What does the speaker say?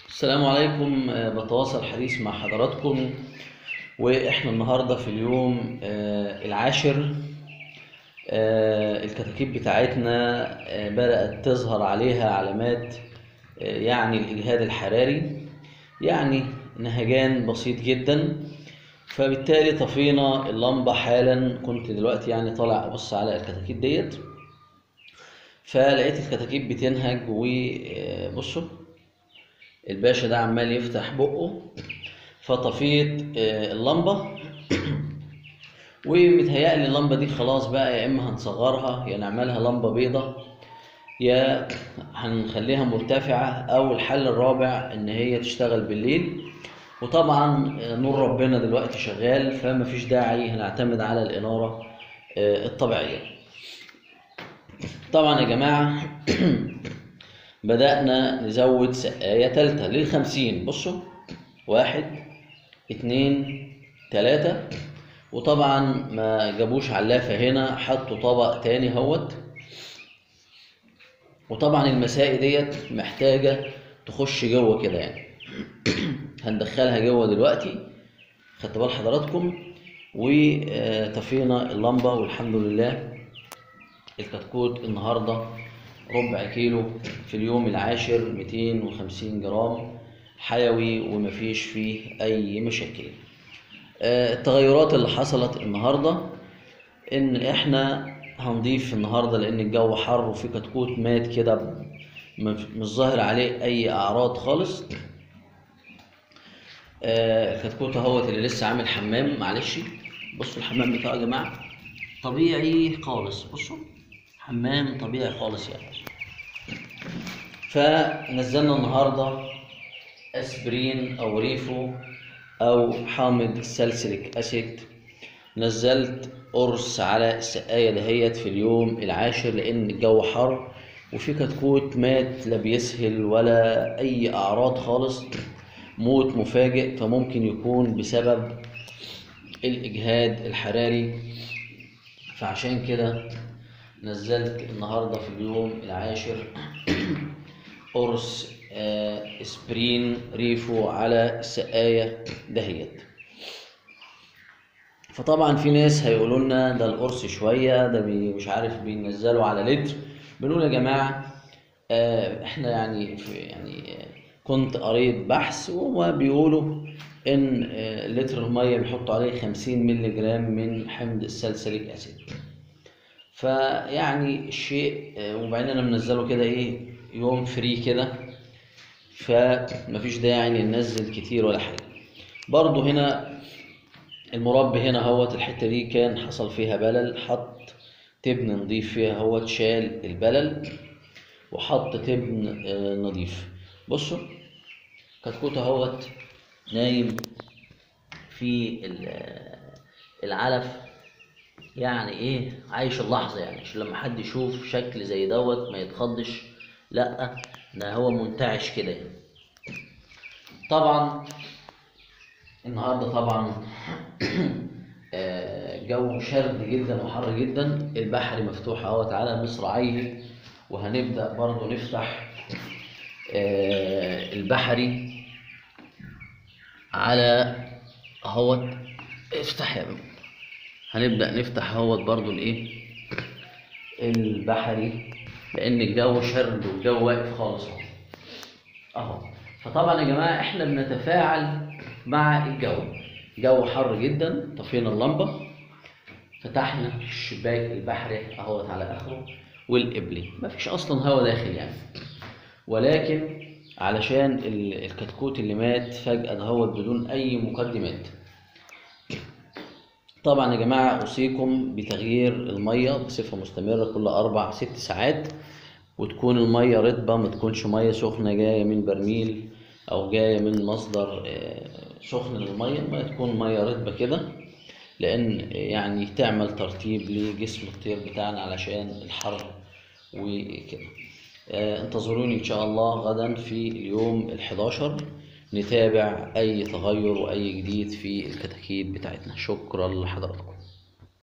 السلام عليكم آه، بتواصل حديث مع حضراتكم واحنا النهارده في اليوم آه، العاشر آه، الكتاكيت بتاعتنا آه، بدأت تظهر عليها علامات آه، يعني الإجهاد الحراري يعني نهجان بسيط جدا فبالتالي طفينا اللمبة حالا كنت دلوقتي يعني طالع أبص على الكتاكيت ديت فلقيت الكتاكيت بتنهج وبصوا الباشا ده عمال يفتح بقه فطفيت آه، اللمبة ومتهيألي اللمبة دي خلاص بقى يا إما هنصغرها يا نعملها لمبة بيضة يا هنخليها مرتفعة أو الحل الرابع إن هي تشتغل بالليل وطبعا آه، نور ربنا دلوقتي شغال فمفيش داعي هنعتمد على الإنارة آه، الطبيعية طبعا يا جماعة بدأنا نزود سقاية تالتة للخمسين بصوا واحد اتنين تلاتة وطبعا ما جابوش علافة هنا حطوا طبق تاني هوت وطبعا المسائي ديت محتاجة تخش جوه كده يعني هندخلها جوه دلوقتي خدت بال حضراتكم وطفينا اللمبة والحمد لله الكتكوت النهارده ربع كيلو في اليوم العاشر 250 جرام حيوي ومفيش فيه أي مشاكل آه، التغيرات اللي حصلت النهاردة إن إحنا هنضيف النهاردة لأن الجو حر وفي كتكوت مات كده م- مش ظاهر عليه أي أعراض خالص آه، الكتكوت اهوت اللي لسه عامل حمام معلش بصوا الحمام بتاعه يا جماعة طبيعي خالص بصوا حمام طبيعي خالص يعني فنزلنا النهارده اسبرين او ريفو او حامض السلسليك اسيد نزلت قرص على السقاية دهيت في اليوم العاشر لان الجو حر وفي كتكوت مات لا بيسهل ولا اي اعراض خالص موت مفاجئ فممكن يكون بسبب الاجهاد الحراري فعشان كده نزلت النهارده في اليوم العاشر قرص آه، اسبرين ريفو على السقاية دهيت فطبعا في ناس هيقولوا لنا ده القرص شوية ده بي مش عارف بينزلوا على لتر بنقول يا جماعة آه، احنا يعني في يعني آه، كنت قريت بحث وهما بيقولوا ان آه، لتر المية بيحطوا عليه 50 مللي جرام من حمض السلسليك اسيد فيعني الشيء آه، وبعدين انا منزله كده ايه يوم فري كده فمفيش داعي ان ننزل كتير ولا حاجه برضو هنا المربي هنا هوت الحته دي كان حصل فيها بلل حط تبن نضيف فيها هوت شال البلل وحط تبن آه، نضيف بصوا كتكوت اهوت نايم في ال- العلف يعني ايه عايش اللحظة يعني عشان لما حد يشوف شكل زي دوت ما يتخضش لا ده هو منتعش كده يعني. طبعا النهارده طبعا آه، جو شرد جدا وحر جدا البحر مفتوح اهوت على مصراعيه وهنبدأ برضو نفتح آه، البحري على اهوت افتح يا بابا هنبدأ نفتح اهوت برضو الايه البحري لان الجو شرد والجو واقف خالص اهو اهو فطبعا يا جماعه احنا بنتفاعل مع الجو جو حر جدا طفينا اللمبه فتحنا الشباك البحري اهوت على اخره والقبلي مفيش اصلا هوا داخل يعني ولكن علشان ال- الكتكوت اللي مات فجأة دهوت بدون أي مقدمات طبعا يا جماعة أوصيكم بتغيير المية بصفة مستمرة كل أربع ست ساعات وتكون المية رطبة ما تكونش مية سخنة جاية من برميل أو جاية من مصدر آه، سخن للمية ما تكون مية رطبة كده لأن يعني تعمل ترطيب لجسم الطير بتاعنا علشان الحر وكده آه، انتظروني إن شاء الله غدا في اليوم الحداشر نتابع أي تغير وأي جديد في الكتاكيت بتاعتنا شكرا لحضراتكم